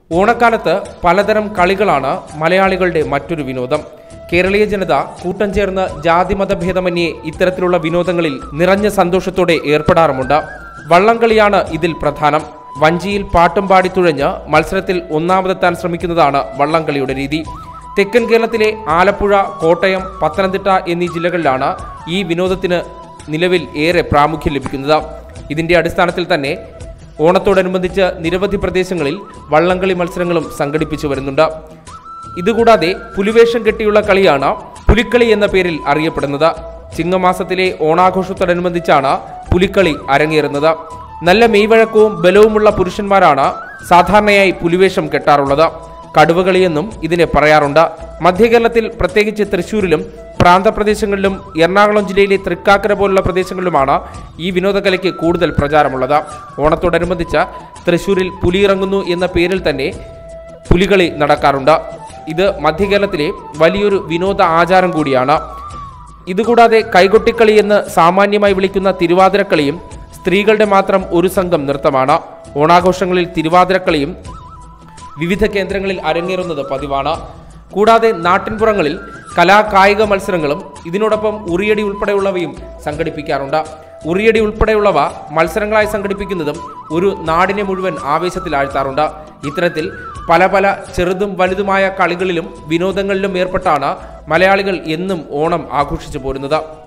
ഓണക്കാലത്ത് പലതരം കളികളാണ് മലയാളികളുടെ മറ്റൊരു വിനോദം കേരളീയ ജനത കൂട്ടം ചേർന്ന് ജാതിമതഭേദമന്യേ ഇത്തരത്തിലുള്ള വിനോദങ്ങളിൽ നിറഞ്ഞ സന്തോഷത്തോടെ ഏർപ്പെടാറുമുണ്ട് വള്ളംകളിയാണ് ഇതിൽ പ്രധാനം വഞ്ചിയിൽ പാട്ടും പാടി തുഴഞ്ഞ് മത്സരത്തിൽ ഒന്നാമതെത്താൻ ശ്രമിക്കുന്നതാണ് വള്ളംകളിയുടെ രീതി തെക്കൻ കേരളത്തിലെ ആലപ്പുഴ കോട്ടയം പത്തനംതിട്ട എന്നീ ജില്ലകളിലാണ് ഈ വിനോദത്തിന് നിലവിൽ ഏറെ പ്രാമുഖ്യം ലഭിക്കുന്നത് ഇതിന്റെ അടിസ്ഥാനത്തിൽ തന്നെ ഓണത്തോടനുബന്ധിച്ച് നിരവധി പ്രദേശങ്ങളിൽ വള്ളംകളി മത്സരങ്ങളും സംഘടിപ്പിച്ചു വരുന്നുണ്ട് ഇതുകൂടാതെ പുലിവേഷം കെട്ടിയുള്ള കളിയാണ് പുലിക്കളി എന്ന പേരിൽ അറിയപ്പെടുന്നത് ചിങ്ങമാസത്തിലെ ഓണാഘോഷത്തോടനുബന്ധിച്ചാണ് പുലിക്കളി അരങ്ങേറുന്നത് നല്ല മെയ്വഴക്കവും ബലവുമുള്ള പുരുഷന്മാരാണ് സാധാരണയായി പുലിവേഷം കെട്ടാറുള്ളത് കടുവകളിയെന്നും ഇതിനെ പറയാറുണ്ട് മധ്യകേരളത്തിൽ പ്രത്യേകിച്ച് തൃശ്ശൂരിലും പ്രാന്തപ്രദേശങ്ങളിലും എറണാകുളം ജില്ലയിലെ തൃക്കാക്കര പോലുള്ള പ്രദേശങ്ങളിലുമാണ് ഈ വിനോദകലയ്ക്ക് കൂടുതൽ പ്രചാരമുള്ളത് ഓണത്തോടനുബന്ധിച്ച് തൃശ്ശൂരിൽ പുലിയിറങ്ങുന്നു എന്ന പേരിൽ തന്നെ പുലികളി നടക്കാറുണ്ട് ഇത് മധ്യകേരളത്തിലെ വലിയൊരു വിനോദ ആചാരം കൂടിയാണ് ഇതുകൂടാതെ കൈകൊട്ടിക്കളി എന്ന് സാമാന്യമായി വിളിക്കുന്ന തിരുവാതിരക്കളിയും സ്ത്രീകളുടെ മാത്രം ഒരു സംഘം നൃത്തമാണ് ഓണാഘോഷങ്ങളിൽ തിരുവാതിരക്കളിയും വിവിധ കേന്ദ്രങ്ങളിൽ അരങ്ങേറുന്നത് പതിവാണ് കൂടാതെ നാട്ടിൻപുറങ്ങളിൽ കലാ കായിക മത്സരങ്ങളും ഇതിനോടൊപ്പം ഉറിയടി ഉൾപ്പെടെയുള്ളവയും സംഘടിപ്പിക്കാറുണ്ട് ഉറിയടി ഉൾപ്പെടെയുള്ളവ മത്സരങ്ങളായി സംഘടിപ്പിക്കുന്നതും ഒരു നാടിനെ മുഴുവൻ ആവേശത്തിലാഴ്ത്താറുണ്ട് ഇത്തരത്തിൽ പല പല ചെറുതും വലുതുമായ കളികളിലും വിനോദങ്ങളിലും ഏർപ്പെട്ടാണ് മലയാളികൾ എന്നും ഓണം ആഘോഷിച്ചു പോരുന്നത്